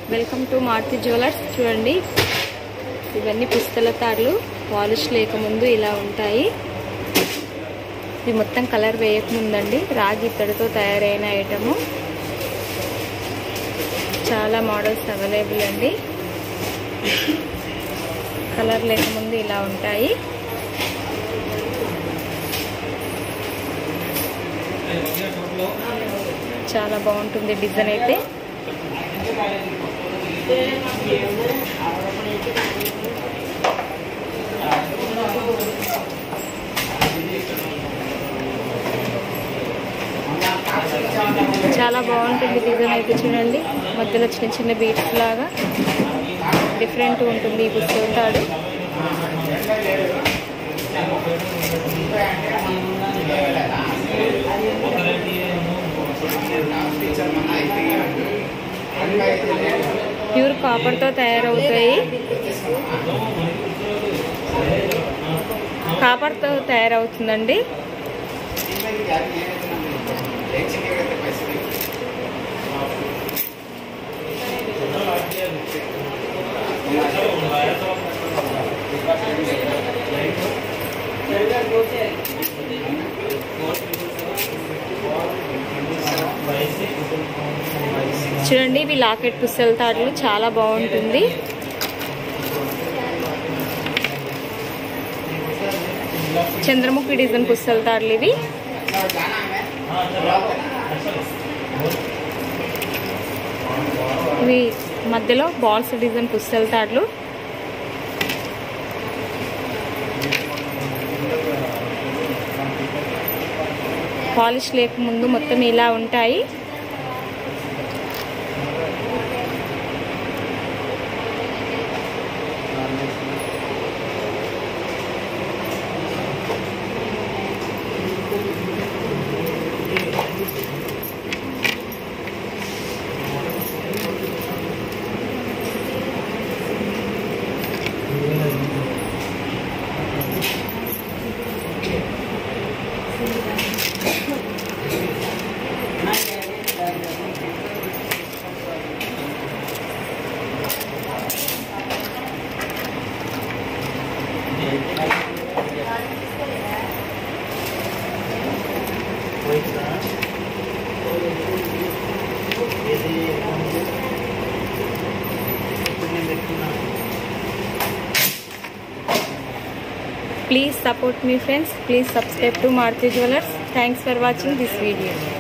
Welcome to Maruti jewellers చూడండి ఇవన్నీ పుస్తల తాళ్ళు పాలిష్ లేకముందు ఇలా ఉంటాయి ఇది మొత్తం కలర్ వేయకముందండి రాగి ఇత్తడితో తయారైన ఐటము చాలా మోడల్స్ అవైలబుల్ అండి కలర్ లేకముందు ఇలా ఉంటాయి చాలా బాగుంటుంది డిజైన్ అయితే చాలా బాగుంటుంది డిజైన్ అయితే చూడండి మధ్యలో చిన్న చిన్న బీట్స్ లాగా డిఫరెంట్ ఉంటుంది ఈ పుస్తకం తాడు ప్యూర్ కాపర్తో తయారవుతాయి కాపర్తో తయారవుతుందండి చూడండి ఇవి లాకెట్ పుస్తల తాడులు చాలా బాగుంటుంది చంద్రముఖి డిజైన్ పుస్తల తాడులు ఇవి ఇవి మధ్యలో బాల్స్ డిజైన్ పుస్తల తాడులు పాలిష్ లేకముందు మొత్తం ఇలా ఉంటాయి Please support me friends. Please subscribe to Maruti Jewelers. Thanks for watching this video.